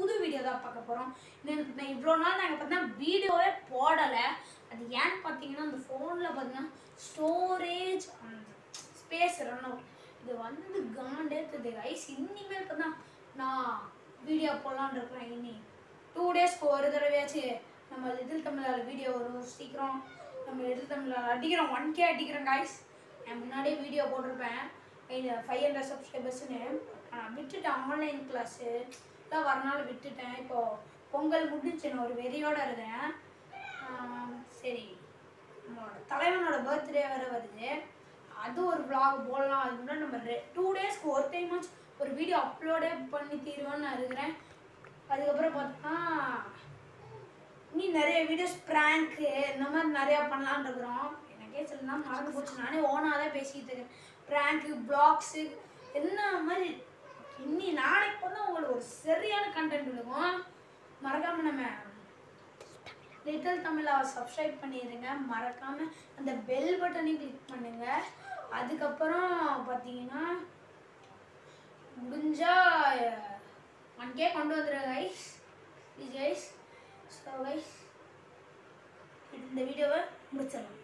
புது வீடியோ தான் பார்க்க போகிறோம் நான் இவ்வளோ நாள் நாங்கள் பார்த்தீங்கன்னா வீடியோவே போடலை அது ஏன்னு பார்த்தீங்கன்னா அந்த ஃபோனில் பார்த்தீங்கன்னா ஸ்டோரேஜ் ஸ்பேஸ் ரன்னும் இது வந்து காண்டேத்துது ஐஸ் இனிமேல் பார்த்தா நான் வீடியோ போடலான்னு இருக்கிறேன் இனி டூ டேஸ்க்கு ஒரு தடவையாச்சு நம்ம லிட்டில் தமிழால் வீடியோ வரும் சீக்கிரம் நம்ம லிட்டில் தமிழால் அடிக்கிறோம் ஒன் கே அடிக்கிறோம் காய்ஸ் நான் முன்னாடியே வீடியோ போட்டிருப்பேன் ஃபைவ் ஹண்ட்ரட் சப்ஸ்கிரைபர்ஸ்னு நான் விட்டுட்டேன் ஆன்லைன் கிளாஸு எல்லாம் வரனால விட்டுட்டேன் இப்போ பொங்கல் முடிஞ்சு நான் ஒரு வெறியோட இருக்கேன் ஆம், சரி நம்மளோட தலைவனோட பர்த்டே வேற வருது அது ஒரு vlog போடலாம் அது முன்னாடி நம்ம டூ டேஸ்க்கு ஒரு டைமாச்சும் ஒரு வீடியோ அப்லோடே பண்ணி தீருவேன்னு நான் இருக்கிறேன் அதுக்கப்புறம் பார்த்தா நீ நிறைய வீடியோஸ் ப்ராங்க்கு இந்த மாதிரி நிறையா பண்ணலான்னு இருக்கிறோம் எனக்கே சில நாள் மறந்து போச்சு நானே ஓனாக தான் பேசிக்கிட்டு இருக்கேன் ப்ராங்க்கு பிளாக்ஸு என்ன மாதிரி இன்னி நாளைக்கு வந்து உங்களுக்கு ஒரு சரியான கண்டென்ட் இருக்கும் மறக்காம நம்ம லிட்டில் தமிழா சப்ஸ்கிரைப் பண்ணிடுங்க மறக்காம அந்த பெல் பட்டனையும் கிளிக் பண்ணுங்க அதுக்கப்புறம் பார்த்தீங்கன்னா முடிஞ்சா ஒன் கே கொண்டு வந்துடுங்க guys please guys so guys இந்த வீடியோவை முடிச்சிடலாம்